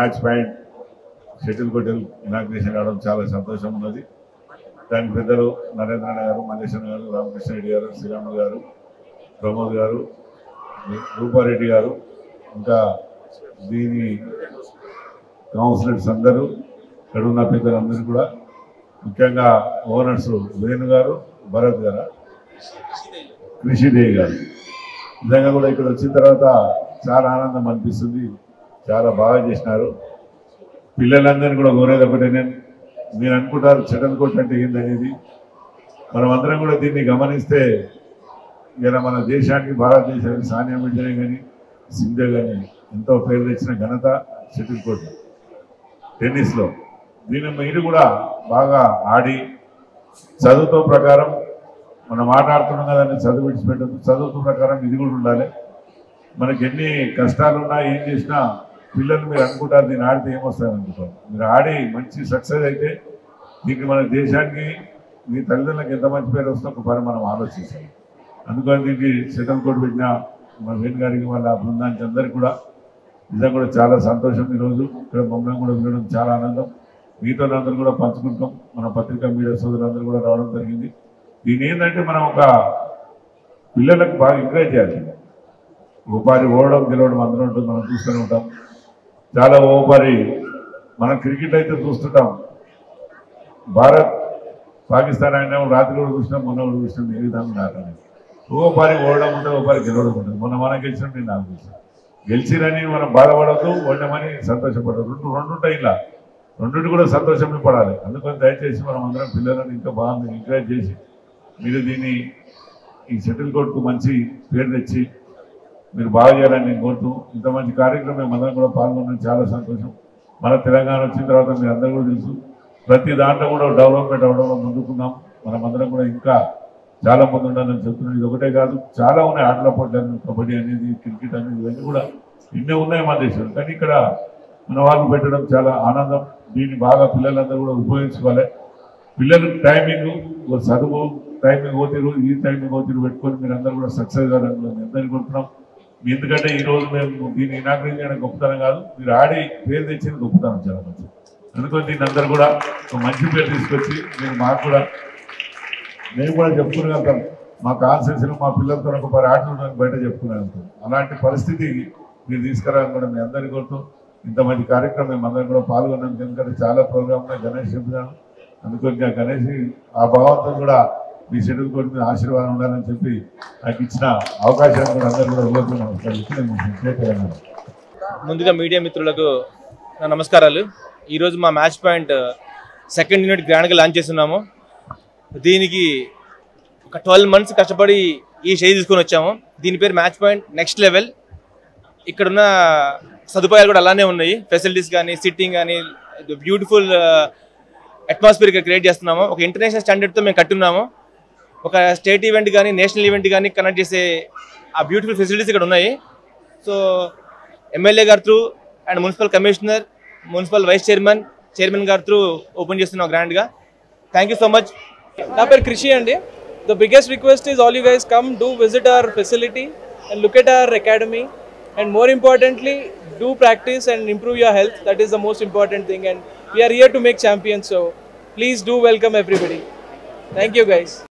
match point shuttle కొట్టెల్ inauguration కావడం చాలా సంతోషం ఉన్నది దానికి పెద్దలు నరేంద్ర గారు మల్లేశ్వర గారు రామకృష్ణ రెడ్డి గారు శ్రీరాములు గారు ప్రమోద్ గారు రూపారెడ్డి గారు ఇంకా దీని కౌన్సిలర్స్ అందరూ ఇక్కడ ఉన్న పెద్దలందరూ కూడా ముఖ్యంగా ఓనర్స్ వేణు గారు భరత్ గారు కృషిదేవి గారు నిజంగా కూడా ఇక్కడ వచ్చిన తర్వాత చాలా ఆనందం అనిపిస్తుంది చాలా బాగా చేసినారు పిల్లలందరినీ కూడా కోరేది ఒకటే నేను మీరు అనుకుంటారు చెడల్ కొట్టు అంటే ఏందనేది మనం అందరం కూడా దీన్ని గమనిస్తే ఇలా మన దేశానికి భారతదేశానికి సానియా మిర్జానే కానీ సింధే కానీ ఎంతో పేరు తెచ్చిన ఘనత షటిల్ కోట్ టెన్నిస్లో దీని మీరు కూడా బాగా ఆడి చదువుతో ప్రకారం మనం మాట్లాడుతున్నాం కదండి చదువు విడిచిపెట్టదు చదువుతో ప్రకారం ఇది కూడా ఉండాలి మనకి ఎన్ని కష్టాలు ఉన్నా ఏం చేసినా పిల్లలు మీరు అనుకుంటారు దీన్ని ఆడితే ఏమొస్తుంది అనుకుంటారు మీరు ఆడి మంచి సక్సెస్ అయితే దీనికి మన దేశానికి మీ తల్లిదండ్రులకు ఎంత మంచి పేరు వస్తుందో ఒక పని మనం ఆలోచించాలి అందుకని దీనికి సెటిల్ కోడ్ పెట్టిన మన వేణు గారికి వాళ్ళ బృందానికి అందరికీ కూడా నిజంగా కూడా చాలా సంతోషం ఈరోజు ఇక్కడ మమ్మల్ని కూడా వినడం చాలా ఆనందం మీతో అందరూ కూడా పంచుకుంటాం మన పత్రికా మీడియా సోదరులందరూ కూడా రావడం జరిగింది దీని ఏంటంటే మనం ఒక పిల్లలకు బాగా ఎంకరేజ్ చేయాలి ఉపాధి ఓడడం గెలవడం అందరూ ఉంటుంది మనం చూస్తూనే ఉంటాం చాలా ఓపారి మనం క్రికెట్ అయితే చూస్తుంటాం భారత్ పాకిస్తాన్ అయినా రాత్రి కూడా చూసినాం మొన్న కూడా చూసినాం ఏ విధంగా ఆడాలి ఓ పారి ఓడడం ఉంటుంది ఓ పారి గెలవడం ఉంటుంది మొన్న మనం గెలిచినట్టు నేను నాకు తెలుసు గెలిచిరని మనం బాధపడద్దు ఓడమని సంతోషపడదు రెండు రెండు ఉంటాయి ఇలా రెండింటి కూడా సంతోషమే పడాలి అందుకని దయచేసి మనం అందరం పిల్లలను ఇంకా బాగా మీరు ఎంకరేజ్ చేసి మీరు దీన్ని ఈ షటిల్ కోర్టుకు మంచి పేరు తెచ్చి మీరు బాగా చేయాలని నేను కోరుతూ ఇంత మంచి కార్యక్రమం మేము అందరం కూడా పాల్గొనడం చాలా సంతోషం మన తెలంగాణ వచ్చిన తర్వాత మీరు అందరూ కూడా తెలుసు ప్రతి దాంట్లో కూడా డెవలప్మెంట్ అవ్వడంలో ముందుకున్నాం మనం అందరం కూడా ఇంకా చాలా మంది ఉండాలని చెప్తున్నాం ఇది ఒకటే కాదు చాలా ఉన్నాయి ఆటల పోటీలు కబడ్డీ అనేది క్రికెట్ అనేది ఇవన్నీ కూడా ఎన్నో ఉన్నాయి మన దేశంలో కానీ ఇక్కడ మన వాళ్ళు పెట్టడం చాలా ఆనందం దీన్ని బాగా పిల్లలందరూ కూడా ఉపయోగించుకోవాలి పిల్లలు టైమింగ్ ఓ చదువు టైమింగ్ ఓతిరు ఈ టైమింగ్ ఓతిరు పెట్టుకొని మీరు అందరూ కూడా సక్సెస్ కావాలని మేము అందరికీ కోరుతున్నాం మీ ఎందుకంటే ఈ రోజు మేము దీన్ని ఇనాగ్రేట్ చేయడం గొప్పతనం కాదు మీరు ఆడి పేరు తెచ్చిన గొప్పతనం చాలా మంచి అందుకని దీన్ని అందరూ కూడా ఒక మంచి పేరు తీసుకొచ్చి మీరు మాకు కూడా మేము కూడా చెప్పుకునే మా కాన్సెన్స్లో మా పిల్లలతో ఒక పది ఆటలు ఉన్నాయని బయట చెప్పుకునే వెళ్తాం అలాంటి పరిస్థితి మీరు తీసుకురావాలని కూడా మీ అందరికీ కోరుతూ ఇంత మంచి కార్యక్రమం మేము అందరం కూడా పాల్గొన్నాం ఎందుకంటే చాలా ప్రోగ్రాంలో గణేష్ చెప్తున్నాను అందుకని ఇంకా గణేష్ ఆ భావంతో కూడా మీ షెడ్యూల్ కోర్టు మీద ఆశీర్వాదం ఉండాలని చెప్పి నాకు ఇచ్చిన అవకాశాన్ని కూడా అందరూ కూడా కోరుతున్నాను చేయాలన్నాను ముందుగా మీడియా మిత్రులకు నా నమస్కారాలు ఈరోజు మా మ్యాచ్ పాయింట్ సెకండ్ యూనిట్ గ్రాండ్గా లాంచ్ చేస్తున్నాము దీనికి ఒక ట్వెల్వ్ మంత్స్ కష్టపడి ఈ స్టేజ్ తీసుకొని వచ్చాము దీని పేరు మ్యాచ్ పాయింట్ నెక్స్ట్ లెవెల్ ఇక్కడున్న సదుపాయాలు కూడా అలానే ఉన్నాయి ఫెసిలిటీస్ కానీ సిట్టింగ్ కానీ బ్యూటిఫుల్ అట్మాస్ఫియర్ క్రియేట్ చేస్తున్నాము ఒక ఇంటర్నేషనల్ స్టాండర్డ్తో మేము కట్టున్నాము ఒక స్టేట్ ఈవెంట్ కానీ నేషనల్ ఈవెంట్ కానీ కనెక్ట్ చేసే ఆ బ్యూటిఫుల్ ఫెసిలిటీస్ ఇక్కడ ఉన్నాయి సో ఎమ్మెల్యే గారు through and municipal commissioner municipal vice chairman chairman గారు త్రూ ఓపెన్ చేస్తున్నాం గ్రాండ్గా థ్యాంక్ యూ సో మచ్ నా పేరు కృషి అండి the biggest request is all you guys come do visit our facility and look at our academy and more importantly do practice and improve your health that is the most important thing and we're here to make champions so please do welcome everybody thank you guys